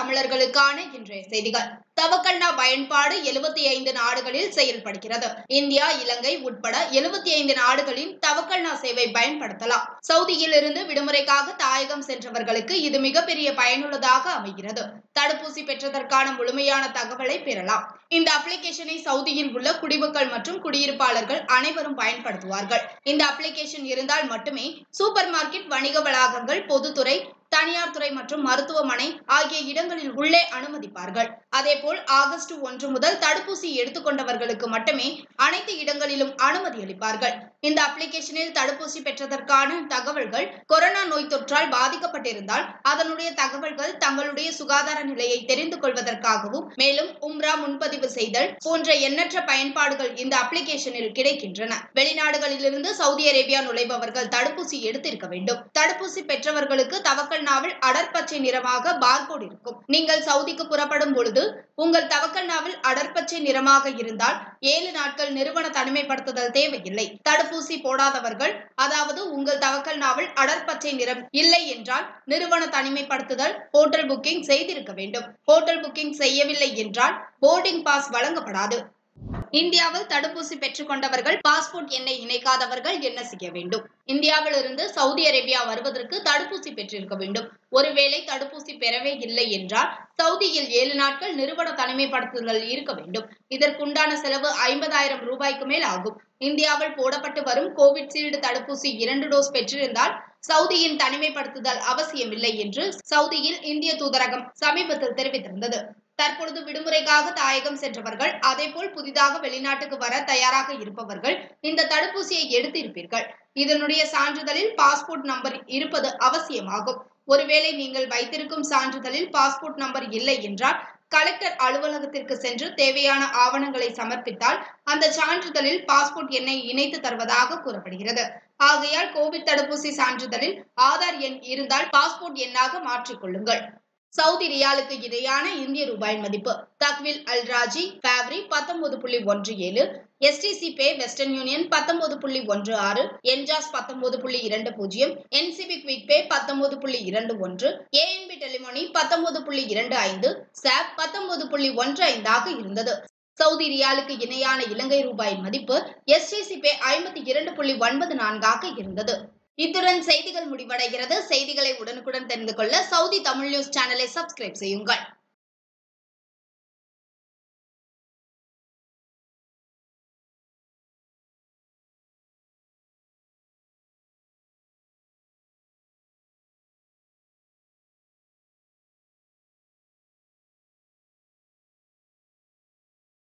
தமிழர்களுக்கான இன்றைய செய்திகள் தவக்கல்னா பயன்பாடு எழுபத்தி ஐந்து நாடுகளில் செயல்படுகிறது இந்தியா இலங்கை உட்பட எழுபத்தி ஐந்து நாடுகளின் தவக்கல்னா சேவை பயன்படுத்தலாம் சவுதியில் இருந்து விடுமுறைக்காக தாயகம் சென்றவர்களுக்கு இது மிகப்பெரிய பயனுள்ளதாக அமைகிறது தடுப்பூசி பெற்றதற்கான முழுமையான தகவலை பெறலாம் இந்த அப்ளிகேஷனை சவுதியில் உள்ள குடிமக்கள் மற்றும் குடியிருப்பாளர்கள் அனைவரும் பயன்படுத்துவார்கள் இந்த அப்ளிகேஷன் இருந்தால் மட்டுமே சூப்பர் மார்க்கெட் வணிக வளாகங்கள் பொதுத்துறை தனியார் துறை மற்றும் மருத்துவமனை ஆகிய இடங்களில் உள்ளே அனுமதிப்பார்கள் அதேபோல் ஆகஸ்ட் ஒன்று முதல் தடுப்பூசி எடுத்துக்கொண்டவர்களுக்கு மட்டுமே அனைத்து இடங்களிலும் அனுமதி அளிப்பார்கள் இந்த அப்ளிகேஷனில் தடுப்பூசி பெற்றதற்கான தகவல்கள் கொரோனா நோய் தொற்றால் பாதிக்கப்பட்டிருந்தால் அதனுடைய தகவல்கள் தங்களுடைய சுகாதார நிலையை தெரிந்து கொள்வதற்காகவும் மேலும் உம்ரா முன்பதிவு செய்தல் போன்ற எண்ணற்ற பயன்பாடுகள் இந்த அப்ளிகேஷனில் கிடைக்கின்றன வெளிநாடுகளிலிருந்து சவுதி அரேபியா நுழைபவர்கள் தடுப்பூசி எடுத்திருக்க வேண்டும் தடுப்பூசி பெற்றவர்களுக்கு தவக்கல் நாவில் அடர்பச்சை நிறமாக பார்கோட் இருக்கும் நீங்கள் சவுதிக்கு புறப்படும் பொழுது உங்கள் தவக்கல் நாவில் அடர்பச்சை நிறமாக இருந்தால் ஏழு நாட்கள் நிறுவன தனிமைப்படுத்துதல் தேவையில்லை தடுப்பூசி போடாதவர்கள் அதாவது உங்கள் தவக்கல் நாவில் அடர்பச்சை நிறம் இல்லை என்றால் நிறுவன தனிமைப்படுத்துதல் ஹோட்டல் புக்கிங் செய்திருக்க வேண்டும் ஹோட்டல் புக்கிங் செய்யவில்லை என்றால் போர்டிங் பாஸ் வழங்கப்படாது இந்தியாவில் தடுப்பூசி பெற்றுக் கொண்டவர்கள் பாஸ்போர்ட் எண்ணை இணைக்காதவர்கள் என்ன செய்ய வேண்டும் இந்தியாவில் இருந்து சவுதி அரேபியா வருவதற்கு தடுப்பூசி பெற்றிருக்க வேண்டும் ஒருவேளை தடுப்பூசி பெறவே இல்லை என்றால் சவுதியில் ஏழு நாட்கள் நிறுவன தனிமைப்படுத்துதல் இருக்க வேண்டும் இதற்குண்டான செலவு ஐம்பதாயிரம் ரூபாய்க்கு மேல் ஆகும் இந்தியாவில் போடப்பட்டு வரும் கோவிட்ஷீல்டு தடுப்பூசி இரண்டு டோஸ் பெற்றிருந்தால் சவுதியின் தனிமைப்படுத்துதல் அவசியமில்லை என்று சவுதியில் இந்திய தூதரகம் சமீபத்தில் தெரிவித்திருந்தது தற்பொழுது விடுமுறைக்காக தாயகம் சென்றவர்கள் அதேபோல் புதிதாக வெளிநாட்டுக்கு வர தயாராக இருப்பவர்கள் இந்த தடுப்பூசியை எடுத்திருப்பீர்கள் இதனுடைய சான்றிதழில் பாஸ்போர்ட் நம்பர் இருப்பது அவசியமாகும் ஒருவேளை நீங்கள் வைத்திருக்கும் சான்றிதழில் பாஸ்போர்ட் நம்பர் இல்லை என்றால் கலெக்டர் அலுவலகத்திற்கு சென்று தேவையான ஆவணங்களை சமர்ப்பித்தால் அந்த சான்றிதழில் பாஸ்போர்ட் எண்ணை இணைத்து தருவதாக கூறப்படுகிறது ஆகையால் கோவிட் தடுப்பூசி சான்றிதழில் ஆதார் எண் இருந்தால் பாஸ்போர்ட் எண்ணாக மாற்றிக்கொள்ளுங்கள் சவுதி ரியாலுக்கு இடையான இந்திய ரூபாய் மதிப்பு தக்வில் அல் ராஜி ஃபேப்ரி பத்தொன்பது புள்ளி ஒன்று ஏழு எஸ்டிசி பே வெஸ்டர்ன் யூனியன் பத்தொன்பது புள்ளி ஒன்று ஆறு என்ஜாஸ் பத்தொன்பது புள்ளி இரண்டு பூஜ்ஜியம் என்சிபி குவிக் பே பத்தொன்பது புள்ளி இரண்டு ஒன்று ஏஎன்பி டெலிமோனி பத்தொன்பது புள்ளி இரண்டு ஐந்து சாப் பத்தொன்பது புள்ளி ஒன்று ஐந்தாக இருந்தது சவுதி ரியாலுக்கு இணையான இலங்கை ரூபாய் மதிப்பு எஸ்டிசி பே ஐம்பத்தி இரண்டு புள்ளி ஒன்பது நான்காக இருந்தது இத்துடன் செய்திகள் முடிவடைகிறது செய்திகளை உடனுக்குடன் தெரிந்து கொள்ள சவுதி தமிழ் நியூஸ் சேனலை சப்ஸ்கிரைப் செய்யுங்கள்